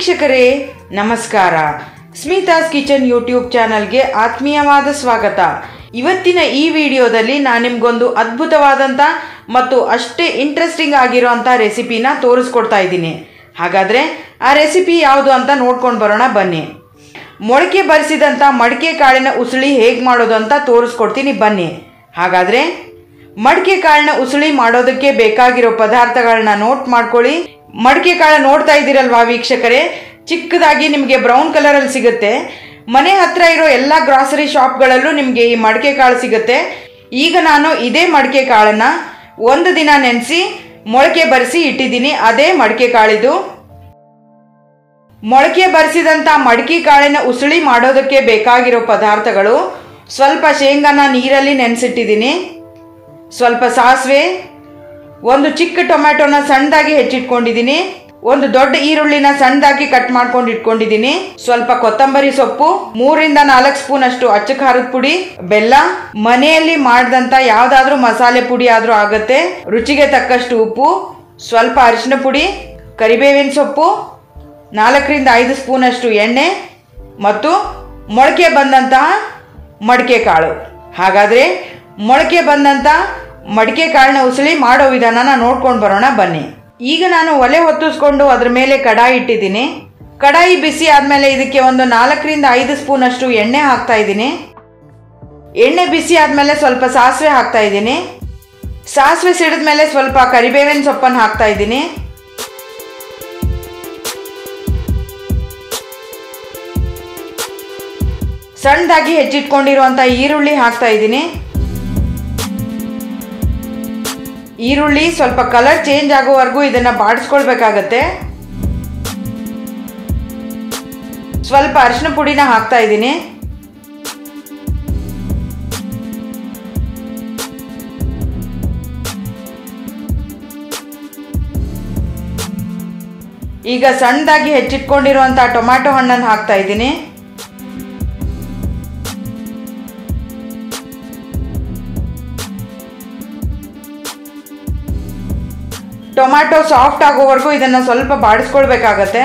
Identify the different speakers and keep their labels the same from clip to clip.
Speaker 1: ವೀಕ್ಷಕರೇ ನಮಸ್ಕಾರ Smitha's kitchen YouTube ಚಾನಲ್ಗೆ ಆತ್ಮೀಯವಾದ ಸ್ವಾಗತ ಇವತ್ತಿನ ಈ ವಿಡಿಯೋದಲ್ಲಿ ನಾನು ನಿಮ್ಗೊಂದು ಅದ್ಭುತವಾದಂಥ ಮತ್ತು ಅಷ್ಟೇ ಇಂಟ್ರೆಸ್ಟಿಂಗ್ ಆಗಿರೋಂಥ ರೆಸಿಪಿನ ತೋರಿಸ್ಕೊಡ್ತಾ ಇದ್ದೀನಿ ಹಾಗಾದರೆ ಆ ರೆಸಿಪಿ ಯಾವುದು ಅಂತ ನೋಡ್ಕೊಂಡು ಬರೋಣ ಬನ್ನಿ ಮೊಳಕೆ ಬರಿಸಿದಂಥ ಮಡಿಕೆ ಕಾಳಿನ ಉಸುಳಿ ಹೇಗೆ ಮಾಡೋದು ಅಂತ ತೋರಿಸ್ಕೊಡ್ತೀನಿ ಬನ್ನಿ ಹಾಗಾದರೆ ಮಡಿಕೆ ಕಾಳಿನ ಉಸುಳಿ ಮಾಡೋದಕ್ಕೆ ಬೇಕಾಗಿರೋ ಪದಾರ್ಥಗಳನ್ನ ನೋಟ್ ಮಾಡ್ಕೊಳ್ಳಿ ಮಡಿಕೆ ಕಾಳು ನೋಡ್ತಾ ಇದ್ದೀರಲ್ವಾ ವೀಕ್ಷಕರೇ ಚಿಕ್ಕದಾಗಿ ನಿಮಗೆ ಬ್ರೌನ್ ಕಲರಲ್ಲಿ ಸಿಗುತ್ತೆ ಮನೆ ಹತ್ರ ಇರೋ ಎಲ್ಲ ಗ್ರಾಸರಿ ಶಾಪ್ಗಳಲ್ಲೂ ನಿಮಗೆ ಈ ಮಡಿಕೆ ಕಾಳು ಸಿಗುತ್ತೆ ಈಗ ನಾನು ಇದೇ ಮಡಿಕೆ ಕಾಳನ್ನ ಒಂದು ದಿನ ನೆನೆಸಿ ಮೊಳಕೆ ಬರೆಸಿ ಇಟ್ಟಿದ್ದೀನಿ ಅದೇ ಮಡಿಕೆ ಕಾಳಿದು ಮೊಳಕೆ ಬರೆಸಿದಂಥ ಮಡಿಕೆ ಕಾಳಿನ ಉಸುಳಿ ಮಾಡೋದಕ್ಕೆ ಬೇಕಾಗಿರೋ ಪದಾರ್ಥಗಳು ಸ್ವಲ್ಪ ಶೇಂಗಾನ ನೀರಲ್ಲಿ ನೆನೆಸಿಟ್ಟಿದ್ದೀನಿ ಸ್ವಲ್ಪ ಸಾಸಿವೆ ಒಂದು ಚಿಕ್ಕ ಟೊಮ್ಯಾಟೊನ ಸಣ್ಣದಾಗಿ ಹೆಚ್ಚಿಟ್ಕೊಂಡಿದ್ದೀನಿ ಒಂದು ದೊಡ್ಡ ಈರುಳ್ಳಿನ ಸಣ್ಣದಾಗಿ ಕಟ್ ಮಾಡ್ಕೊಂಡು ಇಟ್ಕೊಂಡಿದ್ದೀನಿ ಸ್ವಲ್ಪ ಕೊತ್ತಂಬರಿ ಸೊಪ್ಪು ಮೂರಿಂದ ನಾಲ್ಕು ಸ್ಪೂನ್ ಅಷ್ಟು ಅಚ್ಚ ಖಾರದ ಪುಡಿ ಬೆಲ್ಲ ಮನೆಯಲ್ಲಿ ಮಾಡಿದಂತ ಯಾವ್ದಾದ್ರೂ ಮಸಾಲೆ ಪುಡಿ ಆದ್ರೂ ಆಗತ್ತೆ ರುಚಿಗೆ ತಕ್ಕಷ್ಟು ಉಪ್ಪು ಸ್ವಲ್ಪ ಅರಿಶಿನ ಪುಡಿ ಕರಿಬೇವಿನ ಸೊಪ್ಪು ನಾಲ್ಕರಿಂದ ಐದು ಸ್ಪೂನ್ ಅಷ್ಟು ಎಣ್ಣೆ ಮತ್ತು ಮೊಳಕೆ ಬಂದಂತಹ ಮಡಿಕೆ ಕಾಳು ಹಾಗಾದ್ರೆ ಮೊಳಕೆ ಬಂದಂತ ಮಡಿಕೆ ಕಾಳಿನ ಉಸುಳಿ ಮಾಡೋ ವಿಧಾನನ ನೋಡ್ಕೊಂಡು ಬರೋಣ ಬನ್ನಿ ಈಗ ನಾನು ಒಲೆ ಹೊತ್ತಿಸ್ಕೊಂಡು ಅದ್ರ ಮೇಲೆ ಕಡಾಯಿ ಇಟ್ಟಿದ್ದೀನಿ ಕಡಾಯಿ ಬಿಸಿ ಆದ್ಮೇಲೆ ಇದಕ್ಕೆ ಒಂದು ನಾಲ್ಕರಿಂದ ಐದು ಸ್ಪೂನ್ ಅಷ್ಟು ಎಣ್ಣೆ ಹಾಕ್ತಾ ಇದ್ದೀನಿ ಎಣ್ಣೆ ಬಿಸಿ ಆದ್ಮೇಲೆ ಸ್ವಲ್ಪ ಸಾಸಿವೆ ಹಾಕ್ತಾ ಇದ್ದೀನಿ ಸಾಸಿವೆ ಸಿಡಿದ್ಮೇಲೆ ಸ್ವಲ್ಪ ಕರಿಬೇವಿನ ಸೊಪ್ಪನ್ನು ಹಾಕ್ತಾ ಇದ್ದೀನಿ ಸಣ್ಣದಾಗಿ ಹೆಚ್ಚಿಟ್ಕೊಂಡಿರುವಂತ ಈರುಳ್ಳಿ ಹಾಕ್ತಾ ಇದ್ದೀನಿ ಈರುಳ್ಳಿ ಸ್ವಲ್ಪ ಕಲರ್ ಚೇಂಜ್ ಆಗೋವರೆಗೂ ಇದನ್ನ ಬಾಡಿಸ್ಕೊಳ್ಬೇಕಾಗತ್ತೆ ಸ್ವಲ್ಪ ಅರಿಶಿನ ಪುಡಿನ ಹಾಕ್ತಾ ಇದ್ದೀನಿ ಈಗ ಸಣ್ಣದಾಗಿ ಹೆಚ್ಚಿಟ್ಕೊಂಡಿರುವಂತ ಟೊಮ್ಯಾಟೊ ಹಣ್ಣನ್ನು ಹಾಕ್ತಾ ಇದ್ದೀನಿ ಟೊಮ್ಯಾಟೊ ಸಾಫ್ಟ್ ಆಗೋವರೆಗೂ ಇದನ್ನ ಸ್ವಲ್ಪ ಬಾಡಿಸ್ಕೊಳ್ಬೇಕಾಗತ್ತೆ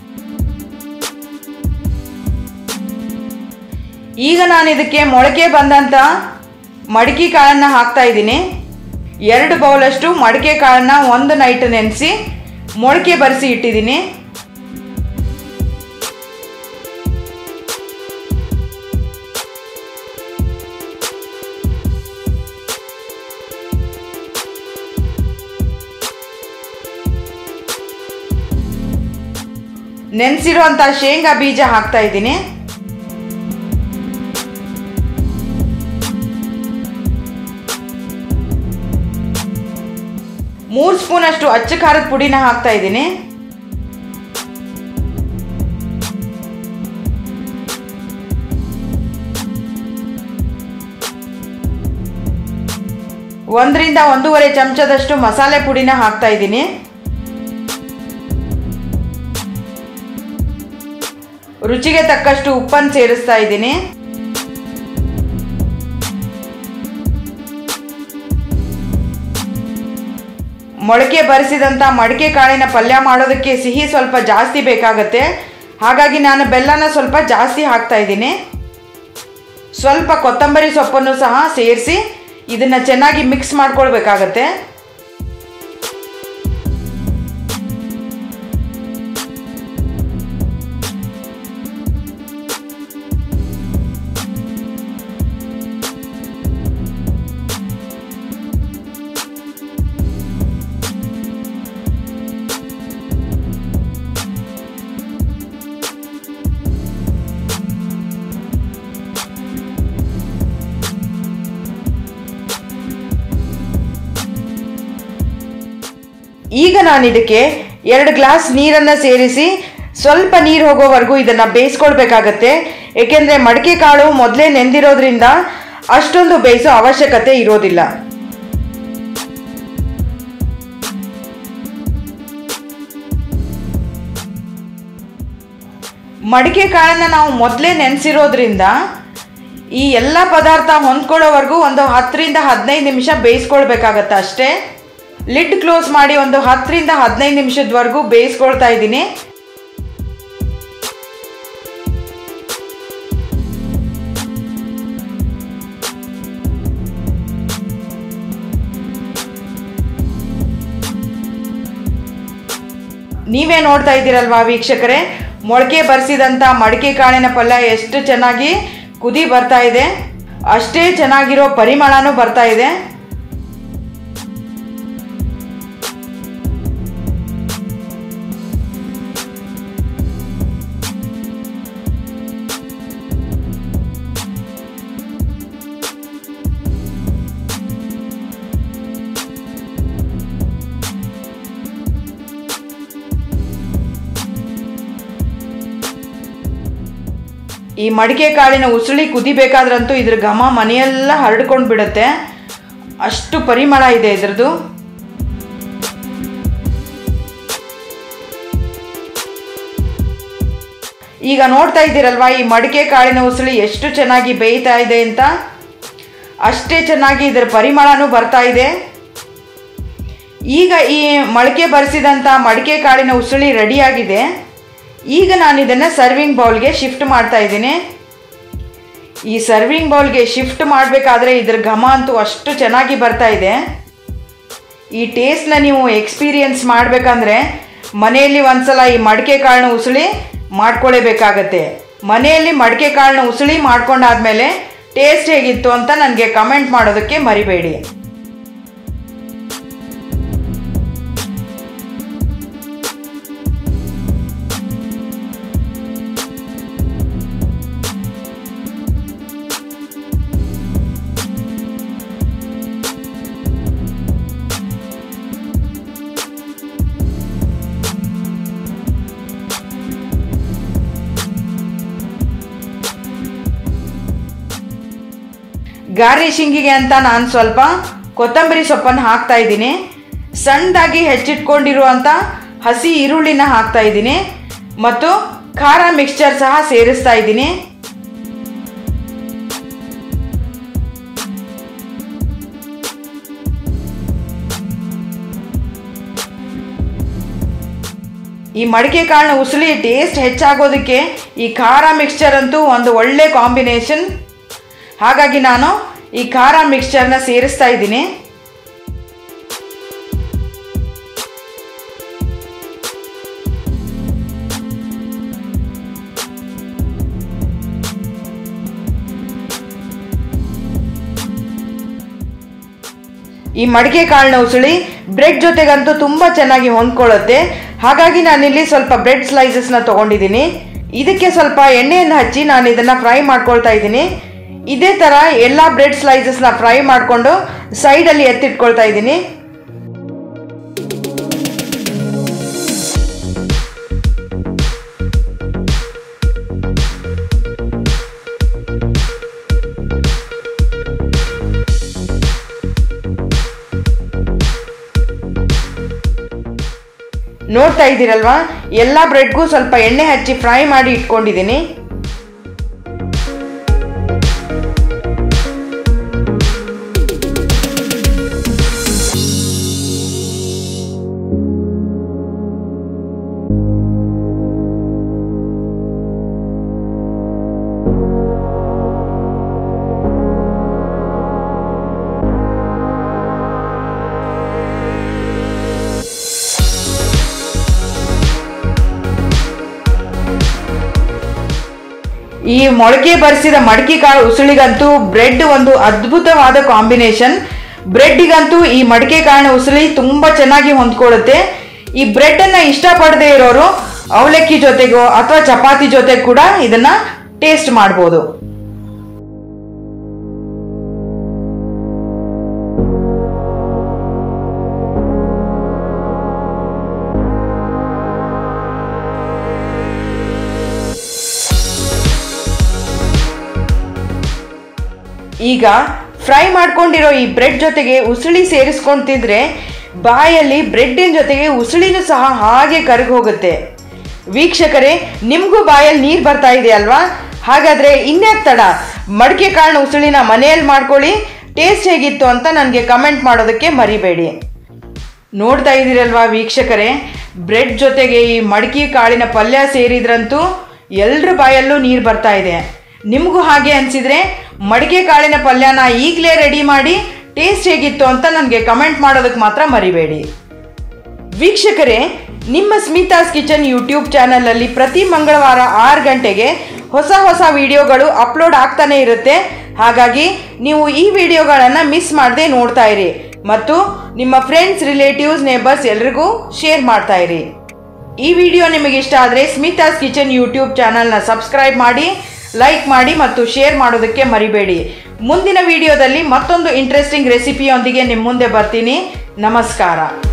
Speaker 1: ಈಗ ನಾನು ಇದಕ್ಕೆ ಮೊಳಕೆ ಬಂದಂತ ಮಡಿಕೆ ಕಾಳನ್ನ ಹಾಕ್ತಾ ಇದ್ದೀನಿ ಎರಡು ಬೌಲಷ್ಟು ಮಡಿಕೆ ಕಾಳನ್ನ ಒಂದು ನೈಟ್ ನೆನೆಸಿ ಮೊಳಕೆ ಬರೆಸಿ ಇಟ್ಟಿದ್ದೀನಿ ನೆನೆಸಿರುವಂಥ ಶೇಂಗಾ ಬೀಜ ಹಾಕ್ತಾ ಇದ್ದೀನಿ ಮೂರು ಸ್ಪೂನ್ ಅಷ್ಟು ಅಚ್ಚ ಖಾರದ ಪುಡಿನ ಹಾಕ್ತಾ ಇದ್ದೀನಿ ಒಂದರಿಂದ ಒಂದೂವರೆ ಚಮಚದಷ್ಟು ಮಸಾಲೆ ಪುಡಿನ ಹಾಕ್ತಾ ಇದ್ದೀನಿ ರುಚಿಗೆ ತಕ್ಕಷ್ಟು ಉಪ್ಪನ್ನು ಸೇರಿಸ್ತಾ ಇದ್ದೀನಿ ಮೊಳಕೆ ಬರಿಸಿದಂಥ ಮಡಿಕೆ ಕಾಳಿನ ಪಲ್ಯ ಮಾಡೋದಕ್ಕೆ ಸಿಹಿ ಸ್ವಲ್ಪ ಜಾಸ್ತಿ ಬೇಕಾಗತ್ತೆ ಹಾಗಾಗಿ ನಾನು ಬೆಲ್ಲನ ಸ್ವಲ್ಪ ಜಾಸ್ತಿ ಹಾಕ್ತಾ ಇದ್ದೀನಿ ಸ್ವಲ್ಪ ಕೊತ್ತಂಬರಿ ಸೊಪ್ಪನ್ನು ಸಹ ಸೇರಿಸಿ ಇದನ್ನು ಚೆನ್ನಾಗಿ ಮಿಕ್ಸ್ ಮಾಡ್ಕೊಳ್ಬೇಕಾಗತ್ತೆ ಈಗ ನಾನು ಇದಕ್ಕೆ ಎರಡು ಗ್ಲಾಸ್ ನೀರನ್ನು ಸೇರಿಸಿ ಸ್ವಲ್ಪ ನೀರು ಹೋಗೋವರೆಗೂ ಇದನ್ನು ಬೇಯಿಸ್ಕೊಳ್ಬೇಕಾಗತ್ತೆ ಏಕೆಂದರೆ ಮಡಿಕೆ ಕಾಳು ಮೊದಲೇ ನೆಂದಿರೋದ್ರಿಂದ ಅಷ್ಟೊಂದು ಬೇಯಿಸೋ ಅವಶ್ಯಕತೆ ಇರೋದಿಲ್ಲ ಮಡಿಕೆ ಕಾಳನ್ನು ನಾವು ಮೊದಲೇ ನೆನೆಸಿರೋದ್ರಿಂದ ಈ ಎಲ್ಲ ಪದಾರ್ಥ ಹೊಂದ್ಕೊಳ್ಳೋವರೆಗೂ ಒಂದು ಹತ್ತರಿಂದ ಹದಿನೈದು ನಿಮಿಷ ಬೇಯಿಸ್ಕೊಳ್ಬೇಕಾಗತ್ತೆ ಅಷ್ಟೇ ಲಿಡ್ ಕ್ಲೋಸ್ ಮಾಡಿ ಒಂದು ಹತ್ತರಿಂದ ಹದಿನೈದು ನಿಮಿಷದವರೆಗೂ ಬೇಯಿಸ್ಕೊಳ್ತಾ ಇದ್ದೀನಿ ನೀವೇ ನೋಡ್ತಾ ಇದ್ದೀರಲ್ವಾ ವೀಕ್ಷಕರೇ ಮೊಳಕೆ ಬರೆಸಿದಂಥ ಮಡಿಕೆ ಕಾಳಿನ ಪಲ್ಯ ಎಷ್ಟು ಚೆನ್ನಾಗಿ ಕುದಿ ಬರ್ತಾ ಇದೆ ಅಷ್ಟೇ ಚೆನ್ನಾಗಿರೋ ಪರಿಮಳನೂ ಬರ್ತಾ ಇದೆ ಈ ಮಡಿಕೆ ಕಾಳಿನ ಉಸುಳಿ ಕುದಿಬೇಕಾದ್ರಂತೂ ಇದ್ರ ಘಮ ಮನೆಯೆಲ್ಲ ಹರಡ್ಕೊಂಡು ಬಿಡುತ್ತೆ ಅಷ್ಟು ಪರಿಮಳ ಇದೆ ಇದ್ರದ್ದು ಈಗ ನೋಡ್ತಾ ಇದ್ದೀರಲ್ವಾ ಈ ಮಡಿಕೆ ಕಾಳಿನ ಉಸುಳಿ ಎಷ್ಟು ಚೆನ್ನಾಗಿ ಬೇಯ್ತಾ ಇದೆ ಅಂತ ಅಷ್ಟೇ ಚೆನ್ನಾಗಿ ಇದರ ಪರಿಮಳನೂ ಬರ್ತಾ ಇದೆ ಈಗ ಈ ಮೊಳಕೆ ಬರೆಸಿದಂಥ ಮಡಿಕೆ ಕಾಳಿನ ಉಸುಳಿ ರೆಡಿಯಾಗಿದೆ ಈಗ ನಾನು ಇದನ್ನು ಸರ್ವಿಂಗ್ ಬೌಲ್ಗೆ ಶಿಫ್ಟ್ ಮಾಡ್ತಾ ಇದ್ದೀನಿ ಈ ಸರ್ವಿಂಗ್ ಬೌಲ್ಗೆ ಶಿಫ್ಟ್ ಮಾಡಬೇಕಾದ್ರೆ ಇದ್ರ ಘಮ ಅಂತೂ ಅಷ್ಟು ಚೆನ್ನಾಗಿ ಬರ್ತಾ ಇದೆ ಈ ಟೇಸ್ಟ್ನ ನೀವು ಎಕ್ಸ್ಪೀರಿಯನ್ಸ್ ಮಾಡಬೇಕಂದ್ರೆ ಮನೆಯಲ್ಲಿ ಒಂದ್ಸಲ ಈ ಮಡಿಕೆ ಕಾಳನ್ನ ಉಸುಳಿ ಮಾಡ್ಕೊಳ್ಳೇಬೇಕಾಗತ್ತೆ ಮನೆಯಲ್ಲಿ ಮಡಿಕೆ ಕಾಳನ್ನ ಉಸುಳಿ ಮಾಡ್ಕೊಂಡಾದ್ಮೇಲೆ ಟೇಸ್ಟ್ ಹೇಗಿತ್ತು ಅಂತ ನನಗೆ ಕಮೆಂಟ್ ಮಾಡೋದಕ್ಕೆ ಮರಿಬೇಡಿ ಗಾರ್ನಿಶಿಂಗಿಗೆ ಅಂತ ನಾನು ಸ್ವಲ್ಪ ಕೊತ್ತಂಬರಿ ಸೊಪ್ಪನ್ನು ಹಾಕ್ತಾ ಇದ್ದೀನಿ ಸಣ್ಣದಾಗಿ ಹೆಚ್ಚಿಟ್ಕೊಂಡಿರುವಂಥ ಹಸಿ ಈರುಳ್ಳಿನ ಹಾಕ್ತಾ ಇದ್ದೀನಿ ಮತ್ತು ಖಾರ ಮಿಕ್ಸ್ಚರ್ ಸಹ ಸೇರಿಸ್ತಾ ಇದ್ದೀನಿ ಈ ಮಡಿಕೆ ಕಾಳನ್ನ ಉಸುಳಿ ಟೇಸ್ಟ್ ಹೆಚ್ಚಾಗೋದಕ್ಕೆ ಈ ಖಾರ ಮಿಕ್ಸ್ಚರ್ ಅಂತೂ ಒಂದು ಒಳ್ಳೆ ಕಾಂಬಿನೇಷನ್ ಹಾಗಾಗಿ ನಾನು ಈ ಖಾರ ಮಿಕ್ಸ್ಚರ್ನ ಸೇರಿಸ್ತಾ ಇದ್ದೀನಿ ಈ ಮಡಿಕೆ ಕಾಳನ್ನ ಉಸುಳಿ ಬ್ರೆಡ್ ಜೊತೆಗಂತೂ ತುಂಬ ಚೆನ್ನಾಗಿ ಹೊಂದ್ಕೊಳ್ಳುತ್ತೆ ಹಾಗಾಗಿ ನಾನಿಲ್ಲಿ ಸ್ವಲ್ಪ ಬ್ರೆಡ್ ಸ್ಲೈಸಸ್ನ ತೊಗೊಂಡಿದ್ದೀನಿ ಇದಕ್ಕೆ ಸ್ವಲ್ಪ ಎಣ್ಣೆಯನ್ನು ಹಚ್ಚಿ ನಾನು ಇದನ್ನು ಫ್ರೈ ಮಾಡ್ಕೊಳ್ತಾ ಇದ್ದೀನಿ ಇದೇ ಥರ ಎಲ್ಲ ಬ್ರೆಡ್ ಸ್ಲೈಸಸ್ನ ಫ್ರೈ ಮಾಡಿಕೊಂಡು ಸೈಡಲ್ಲಿ ಎತ್ತಿಟ್ಕೊಳ್ತಾ ಇದ್ದೀನಿ ನೋಡ್ತಾ ಇದ್ದೀರಲ್ವಾ ಎಲ್ಲ ಬ್ರೆಡ್ಗೂ ಸ್ವಲ್ಪ ಎಣ್ಣೆ ಹಚ್ಚಿ ಫ್ರೈ ಮಾಡಿ ಇಟ್ಕೊಂಡಿದ್ದೀನಿ ಈ ಮೊಳಕೆ ಬರೆಸಿದ ಮಡಕೆ ಕಾಳು ಉಸುಳಿಗಂತೂ ಬ್ರೆಡ್ ಒಂದು ಅದ್ಭುತವಾದ ಕಾಂಬಿನೇಷನ್ ಬ್ರೆಡ್ಡಿಗಂತೂ ಈ ಮಡಿಕೆ ಕಾಳಿನ ಉಸುಳಿ ತುಂಬ ಚೆನ್ನಾಗಿ ಹೊಂದ್ಕೊಳ್ಳುತ್ತೆ ಈ ಬ್ರೆಡ್ಡನ್ನು ಇಷ್ಟಪಡದೇ ಇರೋರು ಅವಲಕ್ಕಿ ಜೊತೆಗೋ ಅಥವಾ ಚಪಾತಿ ಜೊತೆ ಕೂಡ ಇದನ್ನ ಟೇಸ್ಟ್ ಮಾಡ್ಬೋದು ಈಗ ಫ್ರೈ ಮಾಡ್ಕೊಂಡಿರೋ ಈ ಬ್ರೆಡ್ ಜೊತೆಗೆ ಉಸುಳಿ ಸೇರಿಸ್ಕೊಂಡು ತಿಂದ್ರೆ ಬಾಯಲ್ಲಿ ಬ್ರೆಡ್ಡಿನ ಜೊತೆಗೆ ಉಸುಳಿನೂ ಸಹ ಹಾಗೆ ಕರಗಿ ಹೋಗುತ್ತೆ ವೀಕ್ಷಕರೇ ನಿಮಗೂ ಬಾಯಲ್ಲಿ ನೀರು ಬರ್ತಾ ಇದೆ ಅಲ್ವಾ ಹಾಗಾದರೆ ಇನ್ಯಾಕ್ ತಡ ಮಡಿಕೆ ಕಾಳಿನ ಉಸುಳಿನ ಮನೆಯಲ್ಲಿ ಮಾಡ್ಕೊಳ್ಳಿ ಟೇಸ್ಟ್ ಹೇಗಿತ್ತು ಅಂತ ನನಗೆ ಕಮೆಂಟ್ ಮಾಡೋದಕ್ಕೆ ಮರಿಬೇಡಿ ನೋಡ್ತಾ ಇದ್ದೀರಲ್ವಾ ವೀಕ್ಷಕರೇ ಬ್ರೆಡ್ ಜೊತೆಗೆ ಈ ಮಡಕಿ ಕಾಳಿನ ಪಲ್ಯ ಸೇರಿದ್ರಂತೂ ಎಲ್ಲರ ಬಾಯಲ್ಲೂ ನೀರು ಬರ್ತಾ ಇದೆ ನಿಮಗೂ ಹಾಗೆ ಅನಿಸಿದರೆ ಮಡಿಕೆ ಕಾಳಿನ ಪಲ್ಯನ ಈಗಲೇ ರೆಡಿ ಮಾಡಿ ಟೇಸ್ಟ್ ಹೇಗಿತ್ತು ಅಂತ ನನಗೆ ಕಮೆಂಟ್ ಮಾಡೋದಕ್ಕೆ ಮಾತ್ರ ಮರಿಬೇಡಿ ವೀಕ್ಷಕರೇ ನಿಮ್ಮ ಸ್ಮಿತಾಸ್ ಕಿಚನ್ ಯೂಟ್ಯೂಬ್ ಚಾನಲಲ್ಲಿ ಪ್ರತಿ ಮಂಗಳವಾರ ಆರು ಗಂಟೆಗೆ ಹೊಸ ಹೊಸ ವಿಡಿಯೋಗಳು ಅಪ್ಲೋಡ್ ಆಗ್ತಾನೆ ಇರುತ್ತೆ ಹಾಗಾಗಿ ನೀವು ಈ ವಿಡಿಯೋಗಳನ್ನು ಮಿಸ್ ಮಾಡದೆ ನೋಡ್ತಾ ಇರಿ ಮತ್ತು ನಿಮ್ಮ ಫ್ರೆಂಡ್ಸ್ ರಿಲೇಟಿವ್ಸ್ ನೇಬರ್ಸ್ ಎಲ್ರಿಗೂ ಶೇರ್ ಮಾಡ್ತಾ ಇರಿ ಈ ವಿಡಿಯೋ ನಿಮಗೆ ಇಷ್ಟ ಆದರೆ ಸ್ಮಿತಾಸ್ ಕಿಚನ್ ಯೂಟ್ಯೂಬ್ ಚಾನಲ್ನ ಸಬ್ಸ್ಕ್ರೈಬ್ ಮಾಡಿ ಲೈಕ್ ಮಾಡಿ ಮತ್ತು ಶೇರ್ ಮಾಡೋದಕ್ಕೆ ಮರಿಬೇಡಿ ಮುಂದಿನ ವಿಡಿಯೋದಲ್ಲಿ ಮತ್ತೊಂದು ಇಂಟ್ರೆಸ್ಟಿಂಗ್ ರೆಸಿಪಿಯೊಂದಿಗೆ ನಿಮ್ಮ ಮುಂದೆ ಬರ್ತೀನಿ ನಮಸ್ಕಾರ